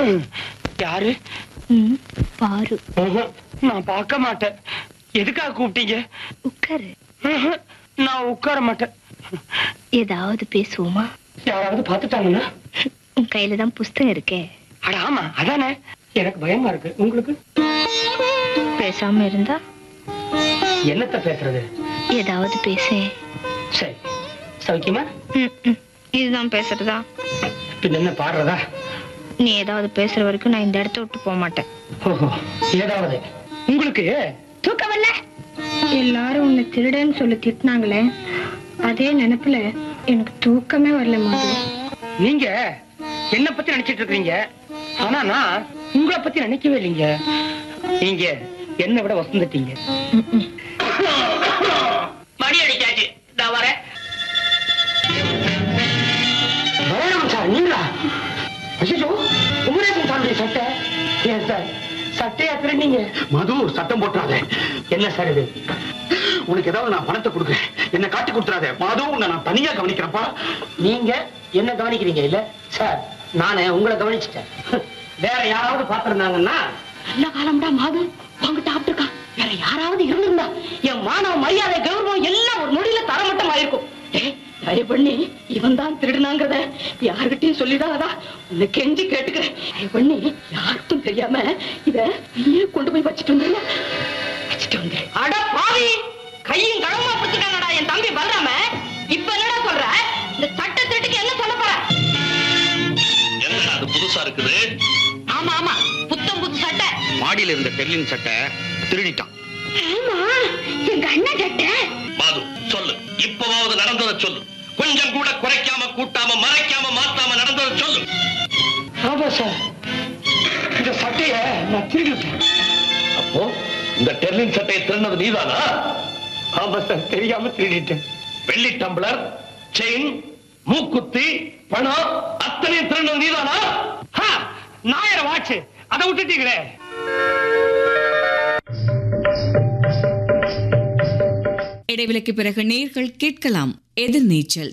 ம், யாரு ம், பாரு ம்ஹும், நான் பார்க்க மாட்டேன் எதுக்காக கூப்பிட்டீங்க உட்காரு ம்ஹும், நான் உட்கார மாட்டேன் ஏதாவது பேசுவோமா யாராவது பார்த்துட்டாங்கன்னா உன் கையில தான் புஸ்தகம் இருக்கே அட ஆமா அதானே எனக்கு பயமா இருக்கு உங்களுக்கு பேசாம இருந்தா என்னத்த பேசுறது ஏதாவது பேசு சரி சௌக்கியமா ம், ம். இதுதான் பேசுறதா பின்ன என்ன பாடுறதா நீ ஏதாவது பேசுற வரைக்கும் நான் இந்த இடத்த விட்டு போக மாட்டேன் ஓஹோ ஏதாவது உங்களுக்கு தூக்கம் வரல எல்லாரும் உன்னை திருடன்னு சொல்லி திட்டினாங்களே அதே நினைப்புல எனக்கு தூக்கமே வரல மாது நீங்க என்ன பத்தி நினைச்சிட்டு இருக்கீங்க ஆனா நான் உங்களை பத்தி நினைக்கவே இல்லைங்க நீங்க என்ன விட வசந்துட்டீங்க மணி அடிக்காச்சு நான் வரேன் வேணாம் சார் நீங்களா ஐயோ குமரேசன் சாருடைய சட்டை ஏன் சார் சட்டையா திருநீங்க மது சத்தம் போட்டுறாத என்ன சார் இது உனக்கு ஏதாவது நான் பணத்தை கொடுக்குறேன் என்ன காட்டி கொடுத்துறாத மது உன்னை நான் தனியா கவனிக்கிறேன்ப்பா நீங்க என்ன கவனிக்கிறீங்க இல்ல சார் நானு உங்களை கவனிச்சிட்டேன் வேற யாராவது பாத்திருந்தாங்கன்னா நல்ல காலம்டா மாது உங்ககிட்ட ஆப்பிட்டுருக்கான் வேற யாராவது இருந்திருந்தா என் மானவ மரியாதை கௌரவம் எல்லாம் ஒரு நொடியில தரமட்டம் ஆயிருக்கும் ஏய், தயவு பண்ணி இவன் தான் திருடுனாங்கிறத யாருகிட்டயும் சொல்லிடாதா உன்னை கெஞ்சி கேட்டுக்கிறேன் தயவு பண்ணி யாருக்கும் தெரியாம இத நீயே கொண்டு போய் வச்சுட்டு வந்துருங்க வச்சுட்டு வந்து அட பாவி கையும் களமா பிடிச்சிட்டானடா என் தம்பி பலராம இப்ப என்னடா சொல்ற இந்த சட்ட திருட்டுக்கு என்ன சொல்ல போற என்ன அது புதுசா இருக்குது ஆமா ஆமா புத்தம் புது சட்டை மாடியில இருந்த டெர்லின் சட்டை திருடிட்டான் ஆமா எங்க அண்ணன் சட்டை மாது சொல்லு இப்பவாவது நடந்ததை சொல்லு கொஞ்சம் கூட குறைக்காம கூட்டாம மறைக்காம மாத்தாம நடந்ததை சொல்லு ஆமா சார் இந்த சட்டைய நான் திருடிட்டேன் அப்போ இந்த டெர்லின் சட்டையை திருடினது நீதானா ஆமா சார் தெரியாம திருடிட்டேன் வெள்ளி டம்ளர் செயின் மூக்குத்தி பணம் அத்தனையும் திருடினது நீதானா ஹா, நாயர வாட்ச் அதை விட்டுட்டீங்களே இடைவெளிக்கு பிறகு நேர்கள் கேட்கலாம் எதிர்நீச்சல்